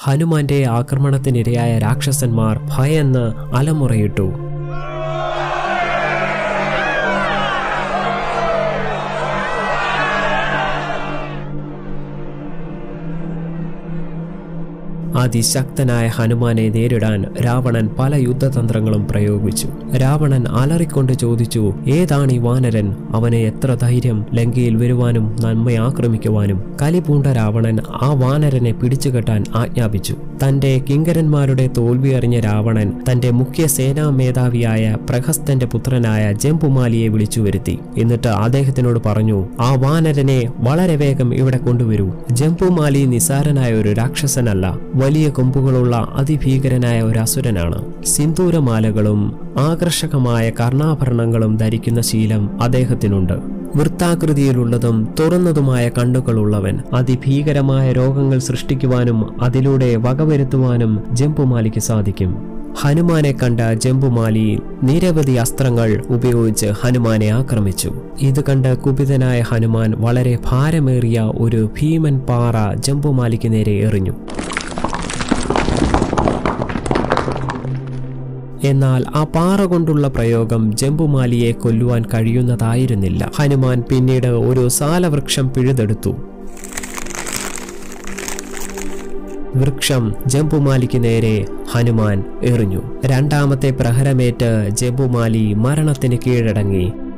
ഹനുമാന്റെ ആക്രമണത്തിനിരയായ രാക്ഷസന്മാർ ഭയന്ന് അലമുറയിട്ടു അതിശക്തനായ ഹനുമാനെ നേരിടാൻ രാവണൻ പല യുദ്ധതന്ത്രങ്ങളും പ്രയോഗിച്ചു രാവണൻ അലറിക്കൊണ്ട് ചോദിച്ചു ഏതാണ് ഈ വാനരൻ അവനെ എത്ര ധൈര്യം ലങ്കയിൽ വരുവാനും നന്മയെ ആക്രമിക്കുവാനും കലിപൂണ്ട രാവണൻ ആ വാനരനെ പിടിച്ചുകെട്ടാൻ ആജ്ഞാപിച്ചു തന്റെ കിങ്കരന്മാരുടെ തോൽവി അറിഞ്ഞ രാവണൻ തന്റെ മുഖ്യ സേനാ മേധാവിയായ പ്രഹസ്തന്റെ പുത്രനായ ജംപുമാലിയെ വിളിച്ചു വരുത്തി എന്നിട്ട് അദ്ദേഹത്തിനോട് പറഞ്ഞു ആ വാനരനെ വളരെ വേഗം ഇവിടെ കൊണ്ടുവരൂ ജംപുമാലി നിസാരനായ ഒരു രാക്ഷസനല്ല വലിയ കൊമ്പുകളുള്ള അതിഭീകരനായ ഒരു അസുരനാണ് സിന്ദൂരമാലകളും ആകർഷകമായ കർണാഭരണങ്ങളും ധരിക്കുന്ന ശീലം അദ്ദേഹത്തിനുണ്ട് വൃത്താകൃതിയിലുള്ളതും തുറന്നതുമായ കണ്ണുകളുള്ളവൻ അതിഭീകരമായ രോഗങ്ങൾ സൃഷ്ടിക്കുവാനും അതിലൂടെ വകവരുത്തുവാനും ജംപുമാലിക്ക് സാധിക്കും ഹനുമാനെ കണ്ട ജംബുമാലി നിരവധി അസ്ത്രങ്ങൾ ഉപയോഗിച്ച് ഹനുമാനെ ആക്രമിച്ചു ഇത് കണ്ട് കുപിതനായ ഹനുമാൻ വളരെ ഭാരമേറിയ ഒരു ഭീമൻ പാറ ജംബുമാലിക്ക് നേരെ എറിഞ്ഞു എന്നാൽ ആ പാറ കൊണ്ടുള്ള പ്രയോഗം ജംബുമാലിയെ കൊല്ലുവാൻ കഴിയുന്നതായിരുന്നില്ല ഹനുമാൻ പിന്നീട് ഒരു സാലവൃക്ഷം പിഴുതെടുത്തു വൃക്ഷം ജംബുമാലിക്ക് നേരെ ഹനുമാൻ എറിഞ്ഞു രണ്ടാമത്തെ പ്രഹരമേറ്റ് ജംബുമാലി മരണത്തിന് കീഴടങ്ങി